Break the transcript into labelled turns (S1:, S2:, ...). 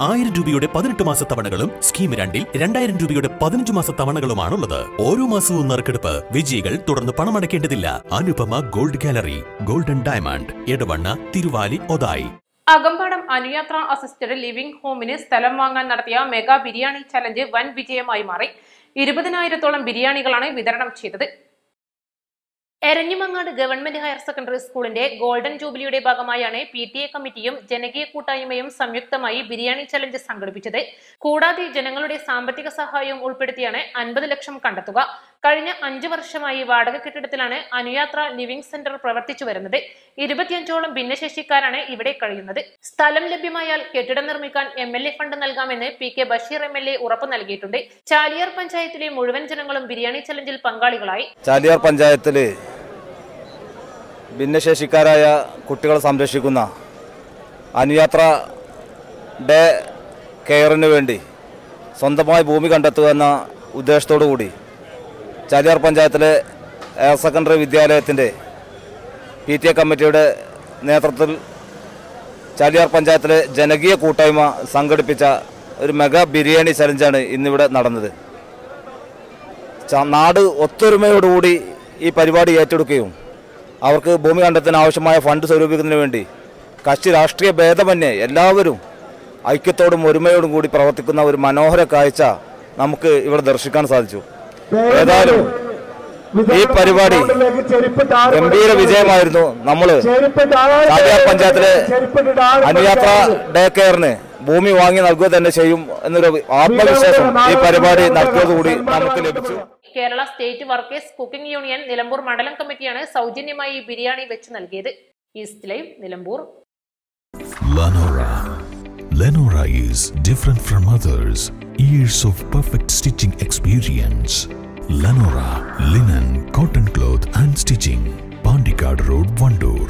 S1: ആയിരം രൂപയുടെ പതിനെട്ട് മാസ തവണകളും സ്കീം രണ്ടിൽ രണ്ടായിരം രൂപയുടെ പതിനഞ്ച് മാസ തവണകളുമാണുള്ളത് ഓരോ മാസവും നറുക്കെടുപ്പ് വിജയികൾ തുടർന്ന് പണമടയ്ക്കേണ്ടതില്ല Anupama gold gallery golden diamond Edavanna Thiruvali Othayi
S2: Akampadam Anuyathra assisted living ഹോമിന് സ്ഥലം വാങ്ങാൻ നടത്തിയ മെഗാ ബിരിയാണി ചലഞ്ച് വൻ വിജയമായി മാറി ഇരുപതിനായിരത്തോളം ബിരിയാണികളാണ് വിതരണം ചെയ്തത് എരഞ്ഞിമങ്ങാട് ഗവൺമെന്റ് ഹയർ സെക്കൻഡറി സ്കൂളിന്റെ ഗോൾഡൻ ജൂബിലിയുടെ ഭാഗമായാണ് പി ടി എ കമ്മിറ്റിയും ജനകീയ കൂട്ടായ്മയും സംയുക്തമായി ബിരിയാണി ചലഞ്ച് സംഘടിപ്പിച്ചത് കൂടാതെ ജനങ്ങളുടെ സാമ്പത്തിക സഹായവും ഉൾപ്പെടുത്തിയാണ് അൻപത് ലക്ഷം കണ്ടെത്തുക കഴിഞ്ഞ അഞ്ചു വർഷമായി വാടക കെട്ടിടത്തിലാണ് അനുയാത്ര ലിവിംഗ് സെന്റർ പ്രവർത്തിച്ചു വരുന്നത് ഇരുപത്തിയഞ്ചോളം ഭിന്നശേഷിക്കാരാണ് ഇവിടെ കഴിയുന്നത് സ്ഥലം ലഭ്യമായാൽ കെട്ടിടം നിർമ്മിക്കാൻ എം എൽ എ ഫണ്ട് നൽകാമെന്ന് P K Basheer M L A ഉറപ്പു നൽകിയിട്ടുണ്ട് ചാലിയാർ പഞ്ചായത്തിലെ മുഴുവൻ ജനങ്ങളും ബിരിയാണി ചലഞ്ചിൽ പങ്കാളികളായി
S3: ചാലിയാർ പഞ്ചായത്തിൽ ഭിന്നശേഷിക്കാരായ കുട്ടികളെ സംരക്ഷിക്കുന്ന അനുയാത്ര ഡേ കെയറിന് വേണ്ടി സ്വന്തമായി ഭൂമി കണ്ടെത്തുക എന്ന ഉദ്ദേശത്തോടു കൂടി ചാലിയാർ പഞ്ചായത്തിലെ ഹയർ സെക്കൻഡറി വിദ്യാലയത്തിൻ്റെ പി ടി എ കമ്മിറ്റിയുടെ നേതൃത്വത്തിൽ ചാലിയാർ പഞ്ചായത്തിലെ ജനകീയ കൂട്ടായ്മ സംഘടിപ്പിച്ച ഒരു മെഗാ ബിരിയാണി ചലഞ്ചാണ് ഇന്നിവിടെ നടന്നത് ച- നാട് ഒത്തൊരുമയോടുകൂടി ഈ പരിപാടി ഏറ്റെടുക്കുകയും അവർക്ക് ഭൂമി കണ്ടെത്താൻ ആവശ്യമായ ഫണ്ട് സ്വരൂപിക്കുന്നതിന് വേണ്ടി കക്ഷി രാഷ്ട്രീയ ഭേദമന്യേ എല്ലാവരും ഐക്യത്തോടും ഒരുമയോടും കൂടി പ്രവർത്തിക്കുന്ന ഒരു മനോഹര കാഴ്ച നമുക്ക് ഇവിടെ ദർശിക്കാൻ സാധിച്ചു ഏതായാലും ഈ പരിപാടി ഗംഭീര വിജയമായിരുന്നു നമ്മൾ ചാലിയാർ പഞ്ചായത്തിലെ അനുയാത്ര ഡേ കെയറിന് ഭൂമി വാങ്ങി നൽകുക തന്നെ ചെയ്യും എന്നൊരു ആത്മവിശ്വാസം ഈ പരിപാടി നടത്തിയതോടുകൂടി നമുക്ക് ലഭിച്ചു
S2: Kerala state workers cooking union Nilambur മണ്ഡലം കമ്മിറ്റിയാണ് സൗജന്യമായി ഈ ബിരിയാണി വെച്ച് നൽകിയത് east live Nilambur
S4: Lenora. Lenora is different from others. Years of perfect stitching experience. Lenora linen, cotton cloth and stitching. Pandikad Road, Vandoor.